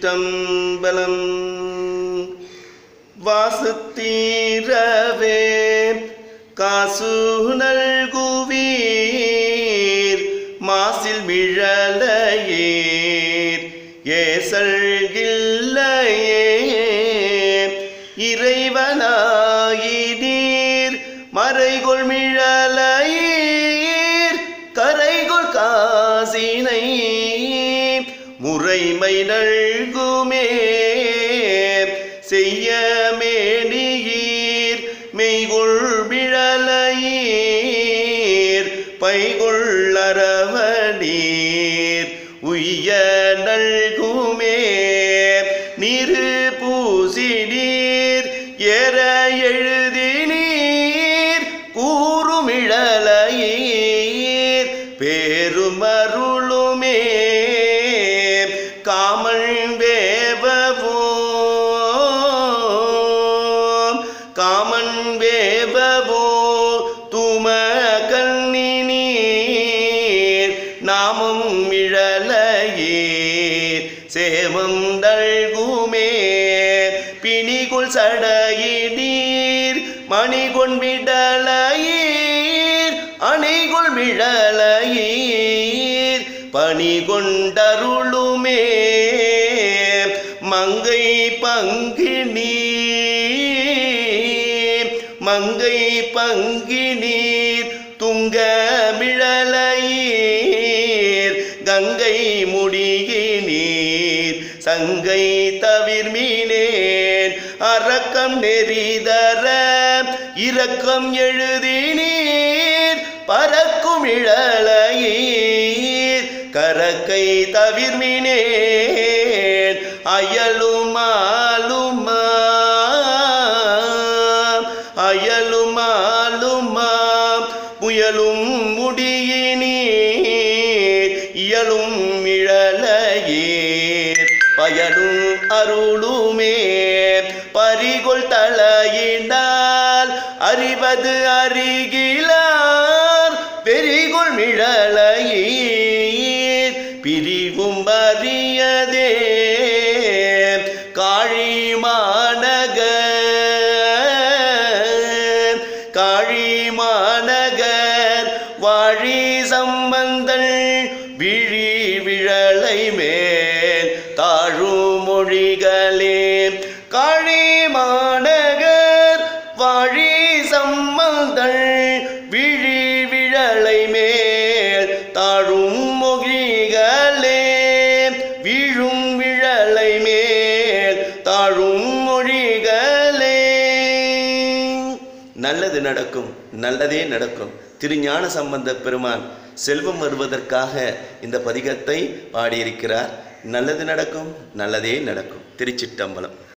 திருச்சிற்றம்பலம் வாசு தீரவே காசு நல்குவீர் மாசில் மிழலையீர் ஏசல்கில்லையே இறைவனாயினீர் மறைகொள் மிழலையீர் கரைகொள் காசினை முறைமை நல்குமே செய்ய மேனியீர் மெய்கொள் விழலையீர் பைகொள் அரவணீர் உய்ய நல்குமே நிறு பூசி நீர் ஏற எழுதி நீர் கூறுமிழலையீர் பேருமருளுமே காமல் வேபவோம் காமன் வேபவோ தும கண்ணி நீர் நாமம் இழலையீர் சேமம் நல்குமே பிணிகுள் சடையினீர் மணிகொண் விடலையீர் அணிகுள் மிழலையீர் பணி கொண்டருளுமே மங்கை பங்கினி மங்கை பங்கினீர் துங்க மிழலையீர் கங்கை முடியினீர் சங்கை தவிர்மீனேன் அரக்கம் நெறிதர இரக்கம் எழுதினீர் பறக்கும் இழலையீர் கரக்கை தவிர்மினேன் அயலுமாலுமா அயலுமாலுமா முயலும் முடியினீர் இயலும் இழலையீர் பயனும் அருளுமே பரிகொள் தலையினால் அறிவது அறிகிலார் பெரிகொள் மிழலையீர் பிரிவும் அறியதே காழி மாநகர் காழி மாநகர் வாழி சம்பந்தன் விழி விழலை மேல் தாழும் மொழிகளே காழி மாநகர் வாழி சம்பந்தன் விழி விழலை மேல் தாழும் மொழிகளே விழும் விழலை மேல் தாழும் மொழிகளே நல்லது நடக்கும் நல்லதே நடக்கும் திருஞான சம்பந்த பெருமான் செல்வம் வருவதற்காக இந்த பதிகத்தை பாடியிருக்கிறார் நல்லது நடக்கும் நல்லதே நடக்கும் திருச்சிட்டம்பலம்